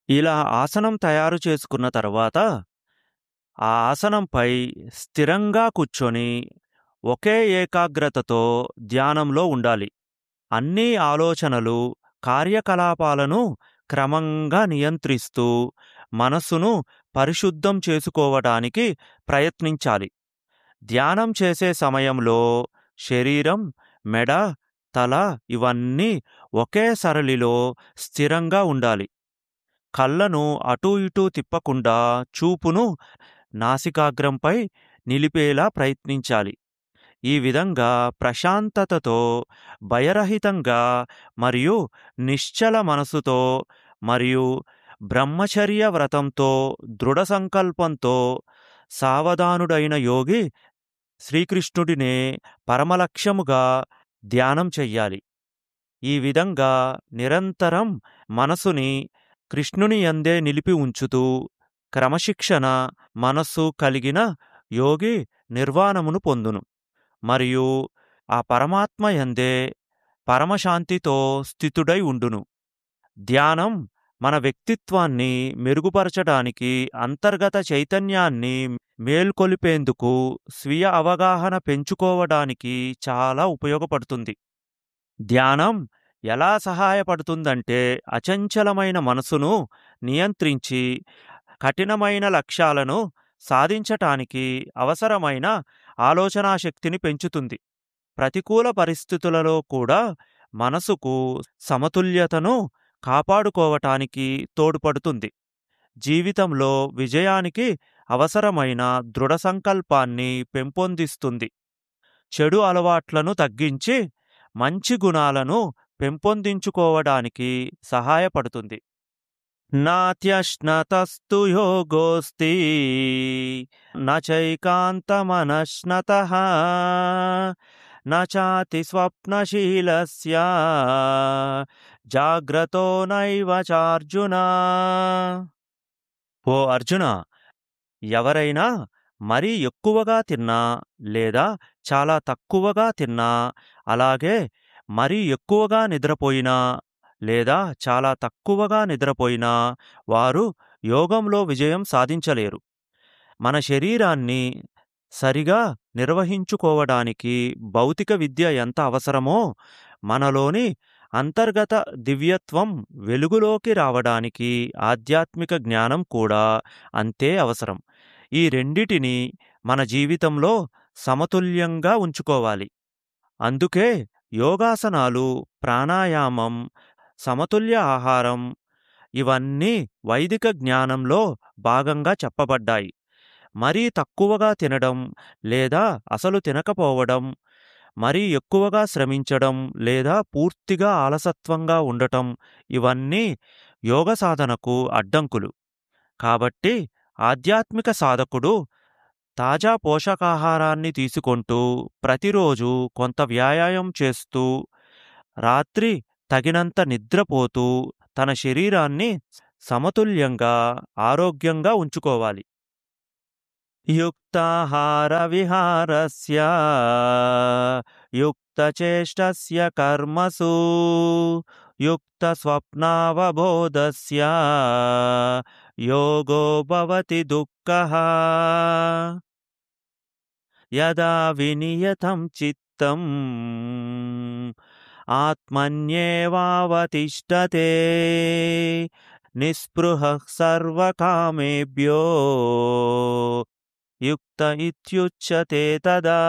ఇలా ఆసనం తయారు చేసుకున్న తర్వాత ఆ ఆసనంపై స్థిరంగా కూర్చొని ఒకే ఏకాగ్రతతో ధ్యానంలో ఉండాలి అన్ని ఆలోచనలు కార్యకలాపాలను క్రమంగా నియంత్రిస్తూ మనస్సును పరిశుద్ధం చేసుకోవడానికి ప్రయత్నించాలి ధ్యానం చేసే సమయంలో శరీరం మెడ తల ఇవన్నీ ఒకే సరళిలో స్థిరంగా ఉండాలి కళ్ళను అటూ ఇటూ తిప్పకుండా చూపును నాసికాగ్రంపై నిలిపేలా ప్రయత్నించాలి ఈ విధంగా ప్రశాంతతతో భయరహితంగా మరియు నిశ్చల మనసుతో మరియు బ్రహ్మచర్య వ్రతంతో దృఢ సంకల్పంతో సావధానుడైన యోగి శ్రీకృష్ణుడినే పరమలక్ష్యముగా ధ్యానం చెయ్యాలి ఈ విధంగా నిరంతరం మనసుని కృష్ణుని యందే నిలిపి ఉంచుతూ క్రమశిక్షణ మనస్సు కలిగిన యోగి నిర్వాణమును పొందును మరియు ఆ పరమాత్మ యందే పరమశాంతితో స్థితుడై ఉండును ధ్యానం మన వ్యక్తిత్వాన్ని మెరుగుపరచడానికి అంతర్గత చైతన్యాన్ని మేల్కొలిపేందుకు స్వీయ అవగాహన పెంచుకోవడానికి చాలా ఉపయోగపడుతుంది ధ్యానం ఎలా సహాయపడుతుందంటే అచంచలమైన మనసును నియంత్రించి కఠినమైన లక్ష్యాలను సాధించటానికి అవసరమైన ఆలోచనాశక్తిని పెంచుతుంది ప్రతికూల పరిస్థితులలో కూడా మనసుకు సమతుల్యతను కాపాడుకోవటానికి తోడ్పడుతుంది జీవితంలో విజయానికి అవసరమైన దృఢ సంకల్పాన్ని పెంపొందిస్తుంది చెడు అలవాట్లను తగ్గించి మంచి గుణాలను పెంపొందించుకోవడానికి సహాయపడుతుంది నాత్యశ్నతస్తు యోగోస్తి నైకాంతమనశ్నత నాతి స్వప్నశీలస్య జాగ్రతో నైవ చార్జున ఓ అర్జున ఎవరైనా మరీ ఎక్కువగా తిన్నా లేదా చాలా తక్కువగా తిన్నా అలాగే మరీ ఎక్కువగా నిద్రపోయినా లేదా చాలా తక్కువగా నిద్రపోయినా వారు యోగంలో విజయం సాధించలేరు మన శరీరాన్ని సరిగా నిర్వహించుకోవడానికి భౌతిక విద్య ఎంత అవసరమో మనలోని అంతర్గత దివ్యత్వం వెలుగులోకి రావడానికి ఆధ్యాత్మిక జ్ఞానం కూడా అంతే అవసరం ఈ రెండిటిని మన జీవితంలో సమతుల్యంగా ఉంచుకోవాలి అందుకే యోగాసనాలు ప్రాణాయామం సమతుల్య ఆహారం ఇవన్నీ వైదిక జ్ఞానంలో భాగంగా చెప్పబడ్డాయి మరీ తక్కువగా తినడం లేదా అసలు తినకపోవడం మరీ ఎక్కువగా శ్రమించడం లేదా పూర్తిగా ఆలసత్వంగా ఉండటం ఇవన్నీ యోగ సాధనకు అడ్డంకులు కాబట్టి ఆధ్యాత్మిక సాధకుడు తాజా పోషకాహారాన్ని తీసుకుంటూ ప్రతిరోజు కొంత వ్యాయామం చేస్తూ రాత్రి తగినంత నిద్రపోతూ తన శరీరాన్ని సమతుల్యంగా ఆరోగ్యంగా ఉంచుకోవాలి యుక్తాహార విహారస్య యుక్తచేష్టస్య కర్మసు యుక్త స్వప్నావబోధస్య యోగో భవతి దుఃఖః యదా వినియతం చిత్తం ఆత్మన్యేవావతిష్టతే నిస్పృహ సర్వకామేభ్యో యుక్త ఇత్యుచ్యతే తదా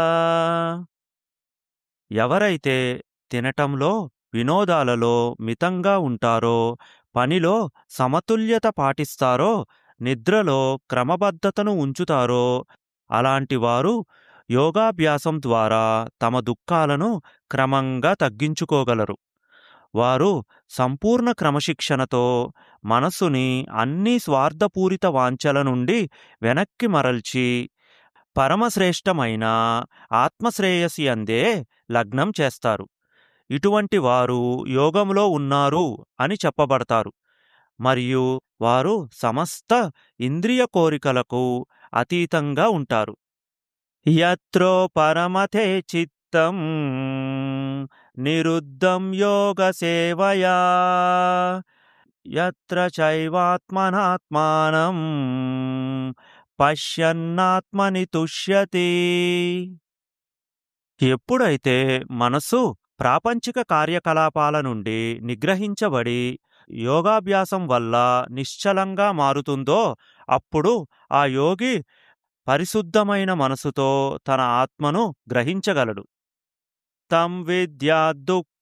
ఎవరైతే తినటంలో వినోదాలలో మితంగా ఉంటారో పనిలో సమతుల్యత పాటిస్తారో నిద్రలో క్రమబద్ధతను ఉంచుతారో అలాంటి వారు యోగాభ్యాసం ద్వారా తమ దుఃఖాలను క్రమంగా తగ్గించుకోగలరు వారు సంపూర్ణ క్రమశిక్షణతో మనస్సుని అన్ని స్వార్థపూరిత వాంఛల నుండి వెనక్కి మరల్చి పరమశ్రేష్టమైన ఆత్మశ్రేయసి అందే లగ్నం చేస్తారు ఇటువంటి వారు యోగంలో ఉన్నారు అని చెప్పబడతారు మరియు వారు సమస్త ఇంద్రియ కోరికలకు అతీతంగా ఉంటారు యత్రో పరమతే చిత్తం నిరుద్ధం యోగ సేవయా యత్ర చైవాత్మనాత్మానం పశ్యన్నాత్మని తుష్యతి ఎప్పుడైతే మనసు ప్రాపంచిక కార్యకలాపాల నుండి నిగ్రహించబడి యోగాభ్యాసం వల్ల నిశ్చలంగా మారుతుందో అప్పుడు ఆ యోగి పరిశుద్ధమైన మనసుతో తన ఆత్మను గ్రహించగలడు తం విద్యా దుఃఖ